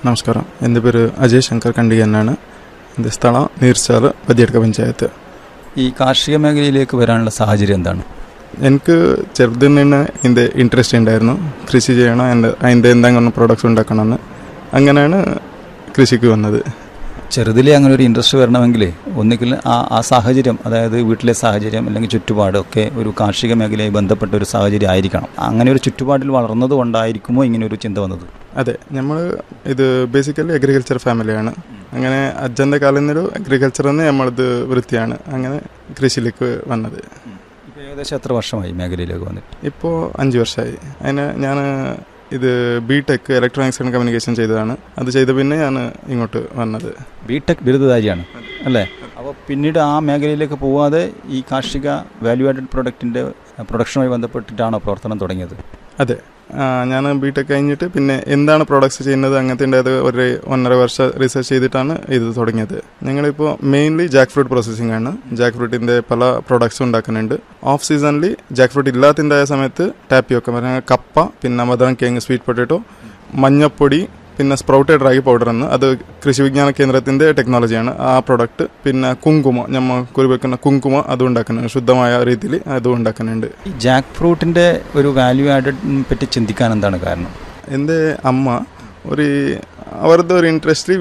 നമസ്കാരം എൻ്റെ പേര് അജയ് ശങ്കർ കണ്ടിക എന്നാണ് എൻ്റെ സ്ഥലം നീർച്ചാൽ പതിയടുക്ക പഞ്ചായത്ത് ഈ കാർഷിക മേഖലയിലേക്ക് വരാനുള്ള സാഹചര്യം എന്താണ് എനിക്ക് ചെറുതിൽ നിന്ന് ഇതിൻ്റെ ഇൻട്രസ്റ്റ് ഉണ്ടായിരുന്നു കൃഷി ചെയ്യണം എൻ്റെ അതിൻ്റെ എന്തെങ്കിലും പ്രോഡക്റ്റ്സ് ഉണ്ടാക്കണമെന്ന് അങ്ങനെയാണ് കൃഷിക്ക് വന്നത് ചെറുതിലെ അങ്ങനെ ഒരു ഇൻട്രസ്റ്റ് വരണമെങ്കിൽ ഒന്നുകിൽ ആ ആ സാഹചര്യം അതായത് വീട്ടിലെ സാഹചര്യം അല്ലെങ്കിൽ ചുറ്റുപാട് ഒക്കെ ഒരു കാർഷിക മേഖലയുമായി ബന്ധപ്പെട്ട ഒരു സാഹചര്യം ആയിരിക്കണം അങ്ങനെ ഒരു ചുറ്റുപാടിൽ വളർന്നത് കൊണ്ടായിരിക്കുമോ ഇങ്ങനെ ഒരു ചിന്ത വന്നത് അതെ നമ്മൾ ഇത് ബേസിക്കലി അഗ്രികൾച്ചർ ഫാമിലിയാണ് അങ്ങനെ അച്ഛൻ്റെ കാലം നിന്നൊരു അഗ്രികൾച്ചർ തന്നെ നമ്മളത് വൃത്തിയാണ് അങ്ങനെ കൃഷിയിലേക്ക് വന്നത് ഇപ്പോൾ ഏകദേശം എത്ര വർഷമായി മേഖലയിലേക്ക് വന്നിട്ട് ഇപ്പോൾ അഞ്ച് വർഷമായി അതിന് ഞാൻ ഇത് B tech electronics and communication ചെയ്തതാണ് അത് ചെയ്ത പിന്നെ ഞാൻ ഇങ്ങോട്ട് വന്നത് ബി ടെക് ബിരുദധാരിയാണ് അല്ലേ അപ്പോൾ പിന്നീട് ആ മേഖലയിലേക്ക് പോവാതെ ഈ കാർഷിക വാല്യൂ ആഡഡ് പ്രൊഡക്റ്റിൻ്റെ പ്രൊഡക്ഷനുമായി ബന്ധപ്പെട്ടിട്ടാണോ പ്രവർത്തനം തുടങ്ങിയത് അതെ ഞാൻ ബി ടെക് കഴിഞ്ഞിട്ട് പിന്നെ എന്താണ് പ്രോഡക്ട്സ് ചെയ്യുന്നത് അങ്ങനത്തെ അത് ഒരു ഒന്നര വർഷം റിസർച്ച് ചെയ്തിട്ടാണ് ഇത് തുടങ്ങിയത് ഞങ്ങളിപ്പോൾ മെയിൻലി ജാക്ക് ഫ്രൂട്ട് പ്രോസസ്സിംഗ് ആണ് ജാക്ക് ഫ്രൂട്ടിൻ്റെ പല പ്രോഡക്ട്സ് ഉണ്ടാക്കുന്നുണ്ട് ഓഫ് സീസണിൽ ജാക്ക് ഫ്രൂട്ട് ഇല്ലാത്തിൻ്റെ സമയത്ത് ടാപ്പിയൊക്കെ പറഞ്ഞാൽ കപ്പ പിന്നെ മധുരം കേങ്ങ് സ്വീറ്റ് പൊട്ടറ്റോ മഞ്ഞപ്പൊടി പിന്നെ സ്പ്രൗട്ടഡ് റാഗി പൗഡർ എന്ന് അത് കൃഷി വിജ്ഞാന കേന്ദ്രത്തിന്റെ ടെക്നോളജിയാണ് ആ പ്രൊഡക്റ്റ് പിന്നെ കുങ്കുമ ഞമ്മ കുരുവെക്കുന്ന കുങ്കുമ അതും ഉണ്ടാക്കുന്നുണ്ട് ശുദ്ധമായ രീതിയിൽ അതും ഉണ്ടാക്കുന്നുണ്ട് ഈ ജാക്ക് ഫ്രൂട്ടിൻ്റെ ഒരു വാല്യൂ ആഡഡിനെ പറ്റി ചിന്തിക്കാൻ എന്താണ് കാരണം എൻ്റെ അമ്മ ഒരു അവരുടെ ഒരു ഇൻട്രസ്റ്റ്